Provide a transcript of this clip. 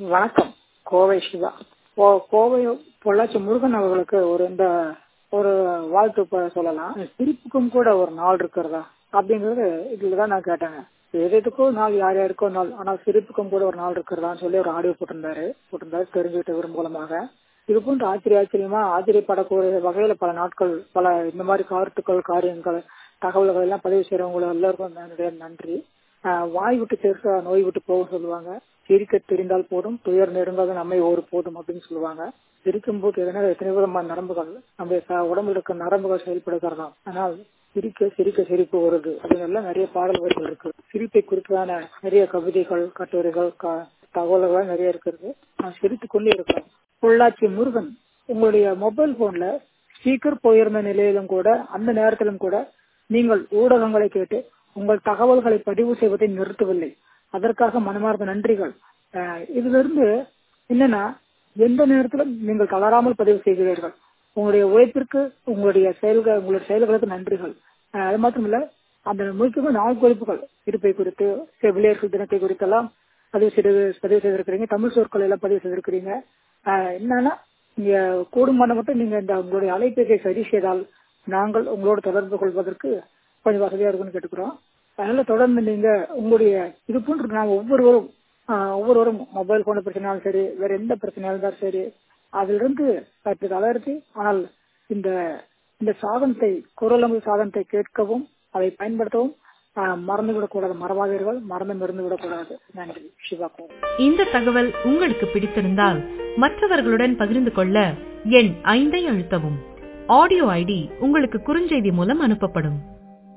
வணக்கம் கோவை சிவா கோ கோவை பொள்ளாச்சி முருகன் அவர்களுக்கு ஒரு இந்த ஒரு வாழ்த்து ப- சொல்லலாம் சிரிப்புக்கும் கூட ஒரு நாள் இருக்கிறதா அப்படிங்கறது இதுலதான் நான் கேட்டேங்க எது எதுக்கும் நாள் யார் யாருக்கோ நாள் ஆனால் சிரிப்புக்கும் கூட ஒரு நாள் இருக்கிறதான்னு சொல்லி ஒரு ஆடியோ போட்டிருந்தாரு போட்டிருந்தாரு தெரிஞ்சுக்கிட்ட விரும் மூலமாக இது போன்ற ஆச்சரிய ஆச்சரியமா ஆச்சரியப்படக்கூடிய வகையில பல நாட்கள் பல இந்த மாதிரி கருத்துக்கள் காரியங்கள் தகவல்கள் எல்லாம் பதிவு செய்யறவங்க எல்லாருக்கும் என்னுடைய நன்றி ஆஹ் வாய் விட்டு சேர்க்க நோய் விட்டு போகும் சொல்லுவாங்க சிரிக்க தெரிந்தால் போதும் துயர் நெருங்காத நம்மை ஒரு போதும் அப்படின்னு சொல்லுவாங்க சிரிக்கும் போது எதனா எத்தனை விதமான நரம்புகள் நம்ம ச- உடம்புல இருக்க நரம்புகள் செயல்படுகிறதாம் ஆனால் சிரிக்க சிரிக்க சிரிப்பு வருது அப்படின்னு எல்லாம் நிறைய பாடல் வரிகள் இருக்கு சிரிப்பை குறித்தான நிறைய கவிதைகள் கட்டுரைகள் க- தகவல்கள் நிறைய இருக்கிறது நான் சிரித்துக் கொண்டே இருக்கிறேன் பொள்ளாச்சி முருகன் உங்களுடைய மொபைல் போன்ல ஸ்பீக்கர் போயிருந்த நிலையிலும் கூட அந்த நேரத்திலும் கூட நீங்கள் ஊடகங்களை கேட்டு உங்கள் தகவல்களை பதிவு செய்வதை நிறுத்தவில்லை அதற்காக மனமார்ந்த நன்றிகள் அஹ் இதிலிருந்து என்னன்னா எந்த நேரத்திலும் நீங்கள் தளராமல் பதிவு செய்கிறீர்கள் உங்களுடைய உழைப்பிற்கு உங்களுடைய செயல்கள் உங்களுடைய செயல்களுக்கு நன்றிகள் அஹ் அது மட்டுமல்ல அந்த முக்கியமான நாள் குறிப்புகள் இருப்பை குறித்து செவிலியர்கள் தினத்தை குறித்தெல்லாம் பதிவு செய்து பதிவு செய்திருக்கிறீங்க தமிழ் சொற்கள் எல்லாம் பதிவு செய்திருக்கிறீங்க அஹ் என்னன்னா நீங்க கூடுமான மட்டும் நீங்க இந்த உங்களுடைய அலைபேசியை சரி செய்தால் நாங்கள் உங்களோடு தொடர்பு கொள்வதற்கு கொஞ்சம் வசதியா இருக்கும்னு கேட்டுக்கிறோம் அதனால தொடர்ந்து நீங்க உங்களுடைய இது போன்று நாம் ஒவ்வொருவரும் ஆஹ், ஒவ்வொருவரும் மொபைல் போன பிரச்சனையாலும் சரி வேற எந்த பிரச்சனையா இருந்தாலும் சரி அதிலிருந்து சற்று தளர்த்தி ஆனால் இந்த இந்த சாதனத்தை குரலம்பு சாதனத்தை கேட்கவும் அதை பயன்படுத்தவும் ஆஹ், மறந்து விடக்கூடாது மறவாதீர்கள் மறந்து இருந்து விடக்கூடாது நன்றி சிவா கோவை. இந்த தகவல் உங்களுக்கு பிடித்திருந்தால் மற்றவர்களுடன் பகிர்ந்து கொள்ள எண் ஐந்தை அழுத்தவும் ஆடியோ ஐடி உங்களுக்கு குறுஞ்செய்தி மூலம் அனுப்பப்படும்